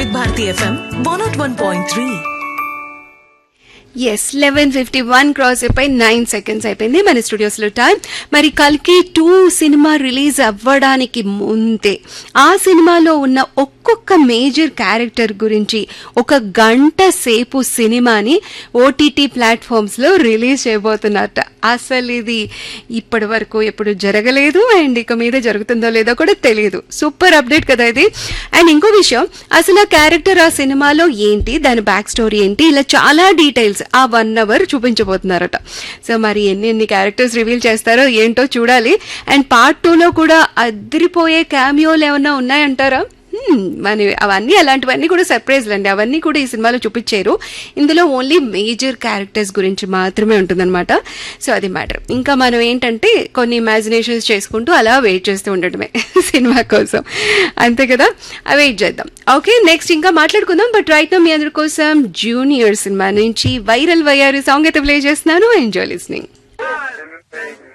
వివిధ Bharati FM one naught one point three is eleven fifty one cross అయిపోయి nine seconds అయిపోయింది మన studios లో టైం మరి కల్కి టూ సినిమా రిలీజ్ అవ్వడానికి ముందే ఆ సినిమాలో ఉన్న ఒక్కొక్క మేజర్ క్యారెక్టర్ గురించి ఒక గంట సేపు సినిమాని ఓటీటీ ప్లాట్ఫామ్స్ లో రిలీజ్ చేయబోతున్నారట అసలు ఇది ఇప్పటి వరకు ఎప్పుడు జరగలేదు అండ్ ఇక మీద జరుగుతుందో లేదో కూడా తెలియదు సూపర్ అప్డేట్ కదా ఇది అండ్ ఇంకో విషయం అసలు ఆ క్యారెక్టర్ ఆ సినిమాలో ఏంటి దాని బ్యాక్ స్టోరీ ఏంటి ఇలా చాలా డీటెయిల్స్ ఆ వన్ అవర్ చూపించబోతున్నారట సో మరి ఎన్ని ఎన్ని క్యారెక్టర్స్ రివీల్ చేస్తారో ఏంటో చూడాలి అండ్ పార్ట్ టూలో కూడా అదిరిపోయే క్యామియోలు ఏమన్నా ఉన్నాయంటారా Hmm, మన అవన్నీ అలాంటివన్నీ కూడా సర్ప్రైజ్లు అండి అవన్నీ కూడా ఈ సినిమాలో చూపించారు ఇందులో ఓన్లీ మేజర్ క్యారెక్టర్స్ గురించి మాత్రమే ఉంటుందన్నమాట సో అది మ్యాటర్ ఇంకా మనం ఏంటంటే కొన్ని ఇమాజినేషన్స్ చేసుకుంటూ అలా వెయిట్ చేస్తూ ఉండటమే సినిమా కోసం అంతే కదా అవి వెయిట్ చేద్దాం ఓకే నెక్స్ట్ ఇంకా మాట్లాడుకుందాం బట్ రైట్ నా మీ అందరి కోసం జూనియర్ సినిమా నుంచి వైరల్ వయ్యారు సాంగ్ అయితే ప్లే చేస్తున్నాను ఎంజాయ్ లిస్నింగ్